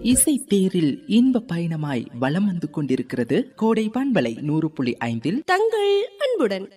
இசை தேரில் இன்ப பயணமாய் வலம் வந்து கொண்டிருக்கிறது கோடை பண்பலை நூறு புள்ளி ஐந்தில் தங்கள் அன்புடன்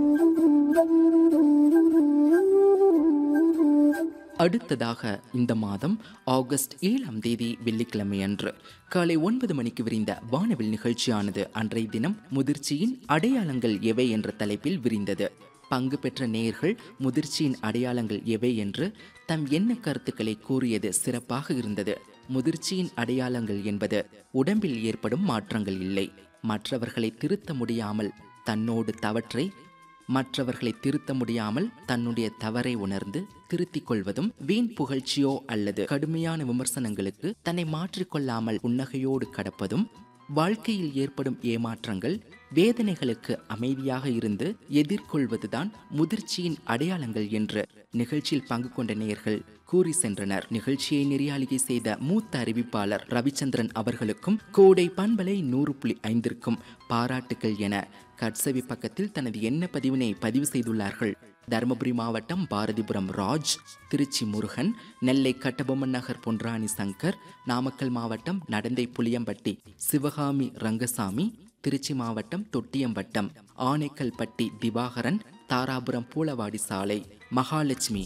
அடுத்ததாக இந்த மாதம் ஆகஸ்ட் ஏழாம் தேதி வெள்ளிக்கிழமை அன்று காலை ஒன்பது மணிக்கு விரிந்த வானவில் நிகழ்ச்சியானது அன்றைய தினம் முதிர்ச்சியின் அடையாளங்கள் எவை என்ற தலைப்பில் விரிந்தது பங்கு பெற்ற நேயர்கள் முதிர்ச்சியின் அடையாளங்கள் எவை என்று தம் எண்ண கருத்துக்களை கூறியது சிறப்பாக இருந்தது முதிர்ச்சியின் அடையாளங்கள் என்பது உடம்பில் ஏற்படும் மாற்றங்கள் இல்லை மற்றவர்களை திருத்த முடியாமல் தன்னோடு தவற்றை மற்றவர்களை திருத்த முடியாமல் தன்னுடைய தவறை உணர்ந்து திருத்திக் கொள்வதும் வீண் புகழ்ச்சியோ அல்லது கடுமையான விமர்சனங்களுக்கு தன்னை மாற்றிக்கொள்ளாமல் புன்னகையோடு கடப்பதும் வாழ்க்கையில் ஏற்படும் ஏமாற்றங்கள் வேதனைகளுக்கு அமைதியாக இருந்து எதிர்கொள்வதுதான் முதிர்ச்சியின் அடையாளங்கள் என்று நிகழ்ச்சியில் பங்கு கொண்ட நேயர்கள் கூறி சென்றனர் நிகழ்ச்சியை நெறியாளிகை செய்த மூத்த அறிவிப்பாளர் ரவிச்சந்திரன் அவர்களுக்கும் கோடை பண்பலை நூறு புள்ளி ஐந்திற்கும் பாராட்டுக்கள் என கட்சவி பக்கத்தில் தனது எண்ண பதிவினை பதிவு செய்துள்ளார்கள் தருமபுரி மாவட்டம் பாரதிபுரம் ராஜ் திருச்சி முருகன் நெல்லை கட்டபொம்மன் நகர் பொன்ராணி சங்கர் நாமக்கல் மாவட்டம் நடந்தை புளியம்பட்டி சிவகாமி ரங்கசாமி திருச்சி மாவட்டம் தொட்டியம்பட்டம் ஆனைக்கல்பட்டி திவாகரன் தாராபுரம் பூலவாடி சாலை மகாலட்சுமி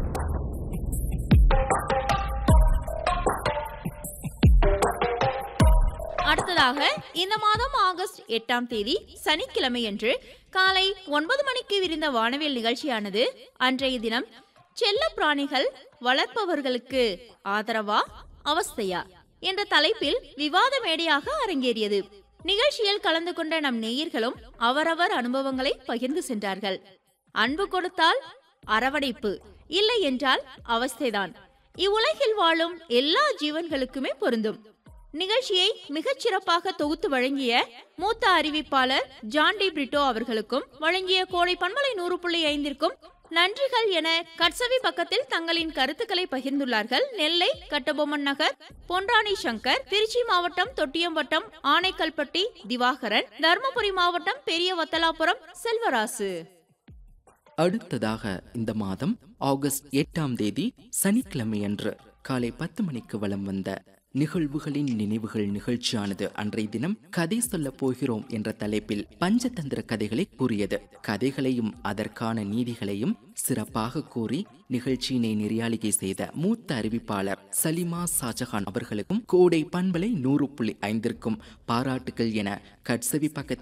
அடுத்ததாக இந்த மாதம் ஆகஸ்ட் எட்டாம் தேதி சனிக்கிழமையன்று காலை ஒன்பது மணிக்கு விரிந்த வானவியல் நிகழ்ச்சியானது அன்றைய தினம் செல்ல பிராணிகள் வளர்ப்பவர்களுக்கு ஆதரவா அவஸ்தையா என்ற தலைப்பில் விவாத மேடையாக அரங்கேறியது நிகழ்ச்சியில் கலந்து கொண்ட நம் நேயர்களும் அவரவர் அனுபவங்களை பகிர்ந்து சென்றார்கள் அன்பு கொடுத்தால் அரவணைப்பு இல்லை என்றால் அவஸ்தைதான் இவ்வுலகில் வாழும் எல்லா ஜீவன்களுக்குமே பொருந்தும் நிகழ்ச்சியை மிகச் சிறப்பாக தொகுத்து வழங்கிய மூத்த அறிவிப்பாளர் ஜான் டி பிரிட்டோ அவர்களுக்கும் வழங்கிய கோடை பண்பலை நூறு புள்ளி ஐந்திற்கும் நன்றிகள் என கட்சவி பக்கத்தில் தங்களின் கருத்துக்களை பகிர்ந்துள்ளார்கள் நெல்லை கட்டபொம்மன் நகர் பொன்ராணி சங்கர் திருச்சி மாவட்டம் தொட்டியம்பட்டம் ஆனைக்கல்பட்டி திவாகரன் தருமபுரி மாவட்டம் பெரிய வத்தலாபுரம் செல்வராசு அடுத்ததாக இந்த மாதம் ஆகஸ்ட் எட்டாம் தேதி சனிக்கிழமையன்று காலை பத்து மணிக்கு வலம் வந்த நிகழ்வுகளின் நினைவுகள் நிகழ்ச்சியானது அன்றைய தினம் கதை சொல்ல போகிறோம் என்ற தலைப்பில் பஞ்சதந்திர கதைகளை கூறியது கதைகளையும் அதற்கான நீதிகளையும் சிறப்பாக கூறி நிகழ்ச்சியினை நெறியாளிகை செய்த மூத்த அறிவிப்பாளர் சலிமா ஷாஜஹான் அவர்களுக்கும் கோடை பண்பலை நூறு புள்ளி ஐந்திற்கும் பாராட்டுகள் என கட்சவி பக்கத்தில்